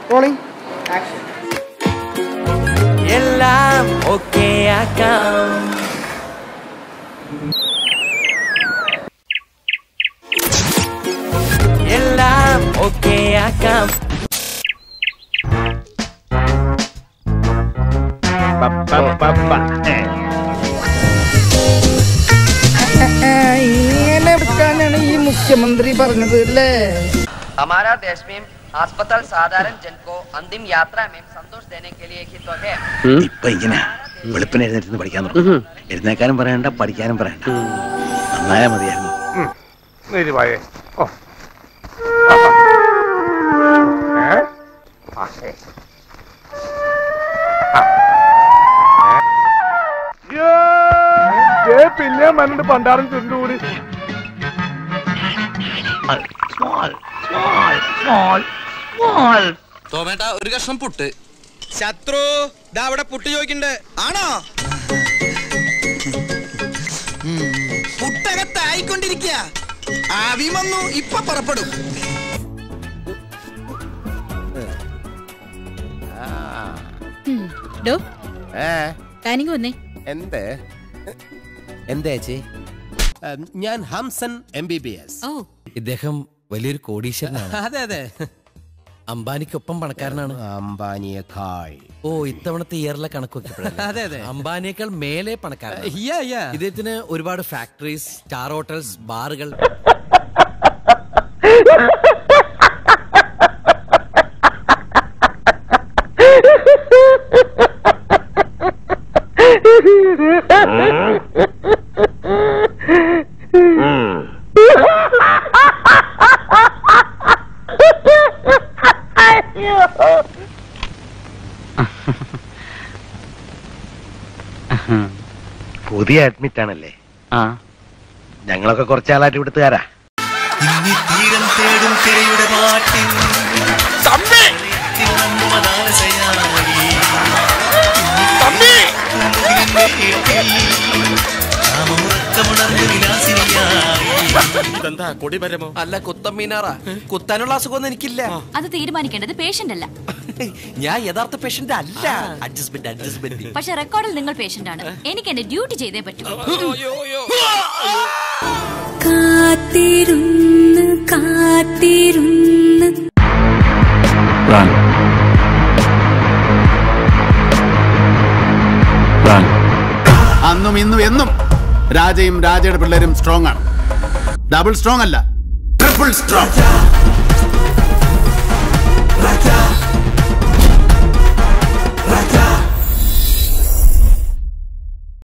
Rolling എല്ലാം okay ആക്കാം എല്ലാം ഓക്കെ ആക്കാം ഇങ്ങനെ എടുക്കാനാണ് ഈ മുഖ്യമന്ത്രി പറഞ്ഞത് അല്ലേ हमारा देश में अस्पताल साधारण जन को अंतिम यात्रा में संतोष देने के लिए ही तो है ഇപ്പൊ ഇങ്ങനെ വെളുപ്പിന് എഴുന്നേറ്റ് പഠിക്കാൻ തുടങ്ങും എഴുന്നേക്കാനും പറയണ്ട പഠിക്കാനും പറയണ്ട നന്നായാ മതിയായിരുന്നു വരുവായേ ഓ ഏ? ആ, ഏ. ആ. ഏ? യ്യേ! ദേ പിന്നെ മനുണ്ട് പണ്ടാറും ചുരുണ്ടുകൂടി തോമേട്ട ഒരു കഷ്ണം പുട്ട് ശത്രു ദാ അവിടെ പുട്ട് ചോദിക്കണ്ട് ആണോ പുട്ടകത്തായിക്കൊണ്ടിരിക്കുക ആവി വന്നു ഇപ്പൊ പുറപ്പെടും ഡോ താനിങ് വന്നേ എന്ത് എന്താ ചേച്ചി ഞാൻ Hamsan M B B S ഓ ഇദ്ദേഹം വലിയൊരു കോടീശ്വരനാണ് അതെ അതെ അംബാനിക്കൊപ്പം പണക്കാരനാണ് അംബാനിയേക്കാൾ ഓ ഇത്തവണത്തെ ഇയറിലെ കണക്ക് നോക്കിയപ്പോഴല്ലേ അതെ, അതെ. അംബാനിയേക്കാൾ മേലെ പണക്കാരനാണ് യാ യാ ഇദ്ദേഹത്തിന് ഒരുപാട് ഫാക്ടറീസ് സ്റ്റാർ ഹോട്ടൽസ് ബാറുകൾ പുതിയ അഡ്മിറ്റ് ആണല്ലേ ആ ഞങ്ങളൊക്കെ കുറച്ചാളായിട്ട് ഇവിടുത്തുകാരാ ഇതെന്താ കൊടിമരമോ അല്ല കുത്തമ്മീനാറാ കുത്താനുള്ള അസുഖമൊന്നും എനിക്കില്ല അത് തീരുമാനിക്കേണ്ടത് പേഷ്യന്റ് അല്ല ഞാൻ യഥാർത്ഥ പേഷ്യന്റ് അല്ല അഡ്ജസ്റ്റ്മെന്റ് അഡ്ജസ്റ്റ്മെന്റ് പക്ഷെ റെക്കോർഡിൽ നിങ്ങൾ പേഷ്യന്റ് ആണ് എനിക്ക് എന്റെ ഡ്യൂട്ടി ചെയ്തേ പറ്റൂ കാത്തിരുന്ന് കാത്തിരുന്ന് അന്നും ഇന്നും എന്നും രാജയും രാജയുടെ പിള്ളേരും സ്ട്രോങ് ആണ് ഡബിൾ സ്ട്രോങ് അല്ല ട്രിപ്പിൾ സ്ട്രോങ്